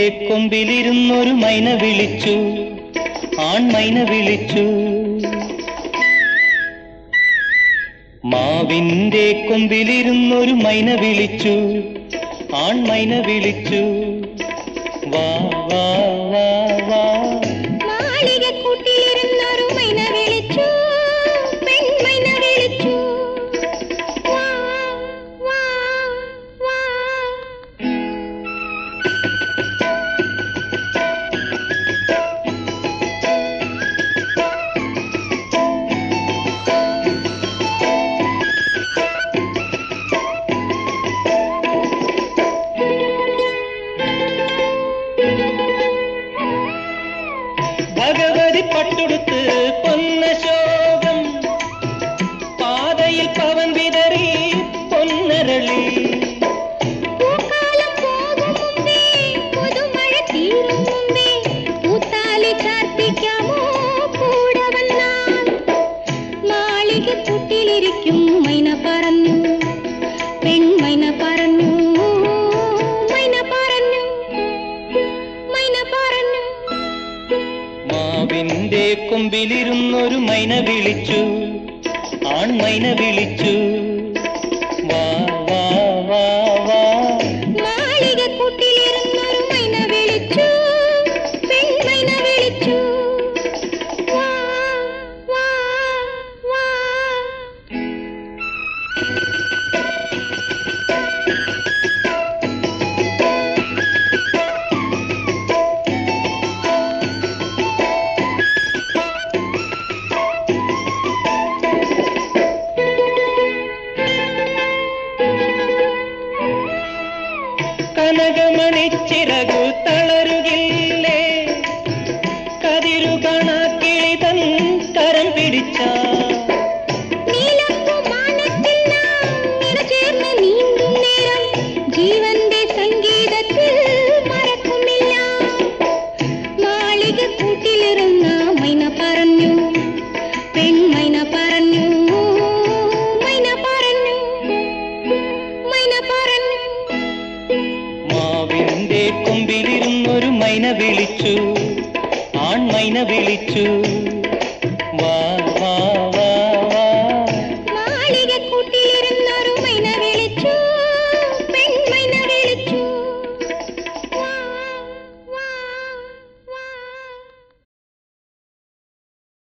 കൊമ്പിലിരുന്നൊരു മൈന വിളിച്ചു ആൺമൈന വിളിച്ചു മാവിന്റെ കൊമ്പിലിരുന്നൊരു മൈന വിളിച്ചു ആൺമൈന വിളിച്ചു വാ വാ വാ വാ മാളികക്കൂട്ടിലിരുന്നൊരു മൈന വിളിച്ചു പെൺമൈന വിളിച്ചു വാ വാ വാ ഭഗവതി പട്ടുടുത്ത് പൊന്നശോകം പാതയിൽ പവൻ വിതറി പൊന്നരളി പൂക്കാലം പോകും മുമ്പേ പുതുമഴ തീരും മുമ്പേ പൂത്താലി ചാർത്തിക്കാമോ കൂടെ വന്നാൽ മാളികക്കൂട്ടിലിരിക്കും മൈന പറഞ്ഞു പെൺമൈന പറഞ്ഞു മൈന പറഞ്ഞു മൈന പറഞ്ഞു മാവിന്റെ കൊമ്പിലിരുന്നൊരു മൈന വിളിച്ചു ആൺമൈന വിളിച്ചു വാ വാ വാ വാ മാളികക്കൂട്ടിലിരുന്നൊരു മൈന വിളിച്ചു പെൺമൈന വിളിച്ചു വാ വാ വാ കനകമണിച്ചിറകു തളരുകില്ലേ കതിരു കിളിതൻ കരം പിടിച്ച നീലപ്പൂമാനത്തിൽ നാം ഇണചേർന്ന് നീന്തും നേരം ജീവന്റെ സംഗീതത്തിൽ മറക്കുമില്ല മാളികക്കൂട്ടിലിരുന്ന മൈന പറഞ്ഞു പെൺമൈന പറഞ്ഞു മൈന പറഞ്ഞു മൈന പറഞ്ഞു മാവിന്റെ കൊമ്പിലിരുന്നൊരു മൈന വിളിച്ചു ആൺമൈന വിളിച്ചു വാ വാ വാ വാ മാളികക്കൂട്ടിലിരുന്ന